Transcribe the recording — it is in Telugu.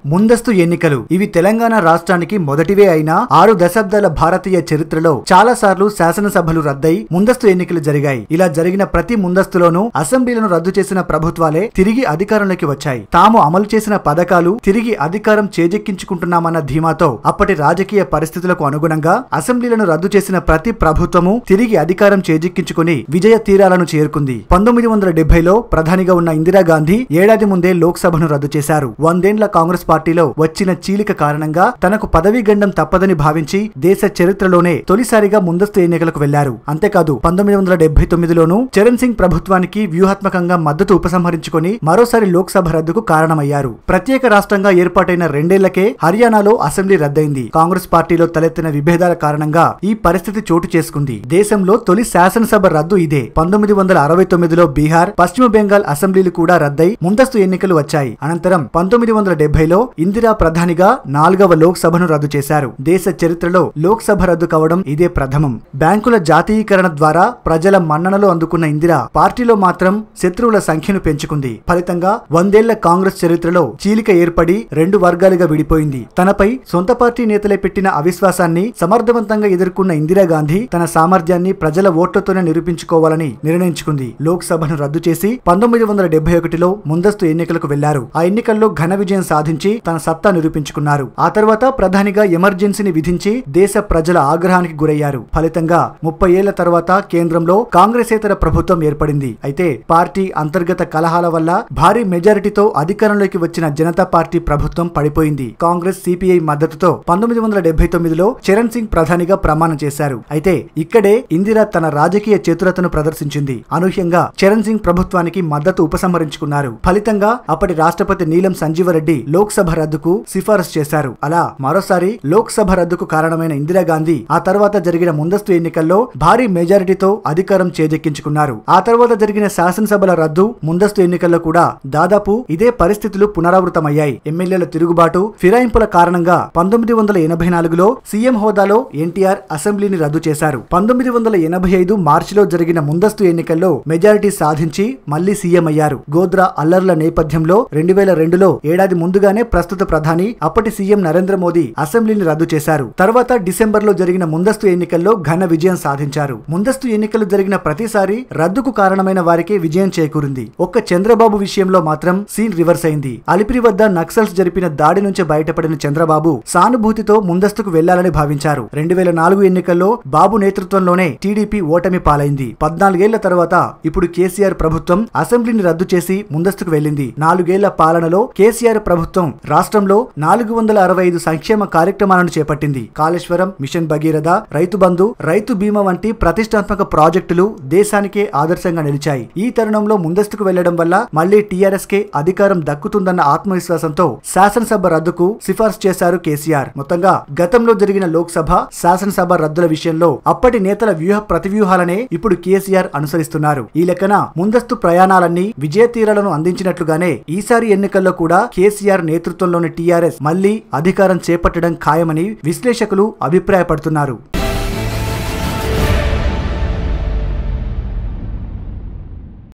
ముందస్తు ఎన్నికలు ఇవి తెలంగాణ రాష్ట్రానికి మొదటివే అయినా ఆరు దశాబ్దాల భారతీయ చరిత్రలో చాలా సార్లు శాసనసభలు రద్దయి ముందస్తు ఎన్నికలు జరిగాయి ఇలా జరిగిన ప్రతి ముందస్తులోనూ అసెంబ్లీలను రద్దు చేసిన ప్రభుత్వాలే తిరిగి అధికారంలోకి వచ్చాయి తాము అమలు చేసిన పథకాలు తిరిగి అధికారం చేజెక్కించుకుంటున్నామన్న ధీమాతో అప్పటి రాజకీయ పరిస్థితులకు అనుగుణంగా అసెంబ్లీలను రద్దు చేసిన ప్రతి ప్రభుత్వము తిరిగి అధికారం చేజెక్కించుకుని విజయ తీరాలను చేరుకుంది పంతొమ్మిది వందల డెబ్బైలో ప్రధానిగా ఉన్న ఇందిరాగాంధీ ఏడాది ముందే లోక్సభను రద్దు చేశారు వందేండ్ల కాంగ్రెస్ పార్టీలో వచ్చిన చీలిక కారణంగా తనకు పదవీ గండం తప్పదని భావించి దేశ చరిత్రలోనే తొలిసారిగా ముందస్తు ఎన్నికలకు వెళ్లారు అంతేకాదు పంతొమ్మిది వందల డెబ్బై తొమ్మిదిలోనూ చరణ్ సింగ్ ప్రభుత్వానికి వ్యూహాత్మకంగా మద్దతు ఉపసంహరించుకొని మరోసారి లోక్సభ రద్దుకు కారణమయ్యారు ప్రత్యేక రాష్ట్రంగా ఏర్పాటైన రెండేళ్లకే హర్యానాలో అసెంబ్లీ రద్దయింది కాంగ్రెస్ పార్టీలో తలెత్తిన విభేదాల కారణంగా ఈ పరిస్థితి చోటు చేసుకుంది దేశంలో తొలి శాసనసభ రద్దు ఇదే పంతొమ్మిది వందల అరవై తొమ్మిదిలో బీహార్ పశ్చిమ బెంగాల్ అసెంబ్లీలు కూడా రద్దై ముందస్తు ఎన్నికలు వచ్చాయి అనంతరం పంతొమ్మిది వందల డెబ్బైలో ఇందిరా ప్రధానిగా నాలుగవ లోక్సభను రద్దు చేశారు దేశ చరిత్రలో లోక్సభ రద్దు కావడం ఇదే ప్రథమం బ్యాంకుల జాతీయీకరణ ద్వారా ప్రజల మన్ననలు అందుకున్న ఇందిరా పార్టీలో మాత్రం శత్రువుల సంఖ్యను పెంచుకుంది ఫలితంగా వందేళ్ల కాంగ్రెస్ చరిత్రలో చీలిక ఏర్పడి రెండు వర్గాలుగా విడిపోయింది తనపై సొంత పార్టీ నేతలే పెట్టిన అవిశ్వాసాన్ని సమర్థవంతంగా ఎదుర్కొన్న ఇందిరాగాంధీ తన సామర్థ్యాన్ని ప్రజల ఓట్లతోనే నిరూపించుకోవాలని నిర్ణయించుకుంది లోక్సభను రద్దు చేసి పంతొమ్మిది వందల డెబ్బై ఒకటిలో ముందస్తు ఎన్నికలకు వెళ్లారు ఆ ఎన్నికల్లో ఘన విజయం సాధించి తన సత్తా నిరూపించుకున్నారు ఆ తర్వాత ప్రధానిగా ఎమర్జెన్సీని విధించి దేశ ప్రజల ఆగ్రహానికి గురయ్యారు ఫలితంగా ముప్పై ఏళ్ల తర్వాత కేంద్రంలో కాంగ్రెసేతర ప్రభుత్వం ఏర్పడింది అయితే పార్టీ అంతర్గత కలహాల వల్ల భారీ మెజారిటీతో అధికారంలోకి వచ్చిన జనతా పార్టీ ప్రభుత్వం పడిపోయింది కాంగ్రెస్ సిపిఐ మద్దతుతో పంతొమ్మిది వందల డెబ్బై తొమ్మిదిలో చరణ్ సింగ్ ప్రధానిగా ప్రమాణం చేశారు అయితే ఇక్కడే ఇందిరా తన రాజకీయ చతురతను ప్రదర్శించింది అనూహ్యంగా చరణ్ సింగ్ ప్రభుత్వానికి మద్దతు ఉపసంహరించుకున్నారు ఫలితంగా అప్పటి రాష్ట్రపతి నీలం సంజీవరెడ్డి లోక్సభ రద్దుకు సిఫారసు చేశారు అలా మరోసారి లోక్సభ రద్దుకు కారణమైన ఇందిరాగాంధీ ఆ తర్వాత జరిగిన ముందస్తు ఎన్నికల్లో భారీ మెజారిటీతో అధికారం చేజెక్కించుకున్నారు ఆ తర్వాత జరిగిన శాసనసభల రద్దు ముందస్తు ఎన్నికల్లో కూడా దాదాపు ఇదే పరిస్థితులు పునరావృతమయ్యాయి ఎమ్మెల్యేల తిరుగుబాటు ఫిరాయింపుల కారణంగా పంతొమ్మిది వందల ఎనభై నాలుగులో సీఎం హోదాలో ఎన్టీఆర్ అసెంబ్లీని రద్దు చేశారు పంతొమ్మిది వందల ఎనభై ఐదు మార్చిలో జరిగిన ముందస్తు ఎన్నికల్లో మెజారిటీ సాధించి మళ్లీ సీఎం అయ్యారు గోద్రా అల్లర్ల నేపథ్యంలో రెండు వేల రెండులో ఏడాది ముందుగానే ప్రస్తుత ప్రధాని అప్పటి సీఎం నరేంద్ర మోదీ అసెంబ్లీని రద్దు చేశారు తర్వాత డిసెంబర్ లో జరిగిన ముందస్తు ఎన్నికల్లో ఘన విజయం సాధించారు ముందస్తు ఎన్నికలు జరిగిన ప్రతిసారి రద్దుకు కారణమైన వారికే విజయం చేకూరింది ఒక్క చంద్రబాబు విషయంలో మాత్రం సీన్ రివర్స్ అయింది అలిపిరి వద్ద నక్సల్స్ జరిపిన దాడి నుంచి బయటపడిన చంద్రబాబు సానుభూతితో ముందస్తుకు వెళ్లాలని భావించారు రెండు వేల నాలుగు ఎన్నికల్లో బాబు నేతృత్వంలోనే టీడీపీ ఓటమి పాలైంది పద్నాలుగేళ్ల తర్వాత ఇప్పుడు కేసీఆర్ ప్రభుత్వం అసెంబ్లీని రద్దు చేసి ముందస్తుకు వెళ్లింది నాలుగేళ్ల పాలనలో కేసీఆర్ ప్రభుత్వం రాష్ట్రంలో నాలుగు వందల అరవై ఐదు సంక్షేమ కార్యక్రమాలను చేపట్టింది కాళేశ్వరం మిషన్ భగీరథ రైతు బంధు రైతు బీమా వంటి ప్రతిష్టాత్మక ప్రాజెక్టులు దేశానికే ఆదర్శంగా నిలిచాయి ఈ తరుణంలో ముందస్తుకు వెళ్లడం వల్ల మళ్లీ టీఆర్ఎస్ కే అధికారం దక్కుతుందన్న ఆత్మవిశ్వాసంతో శాసనసభ రద్దుకు సిఫార్సు చేశారు కేసీఆర్ మొత్తంగా గతంలో జరిగిన లోక్సభ శాసనసభ రద్దుల విషయంలో అప్పటి నేతల వ్యూహ ప్రతివ్యూహాలనే ఇప్పుడు కేసీఆర్ అనుసరిస్తున్నారు ఈ లెక్కన ముందస్తు ప్రయాణాలన్నీ విజయ తీరాలను అందించినట్లుగానే ఈసారి ఎన్నికల్లో కూడా కేసీఆర్ నేతృత్వంలోని టీఆర్ఎస్ మళ్లీ అధికారం చేపట్టడం ఖాయమని విశ్లేషకులు అభిప్రాయపడుతున్నారు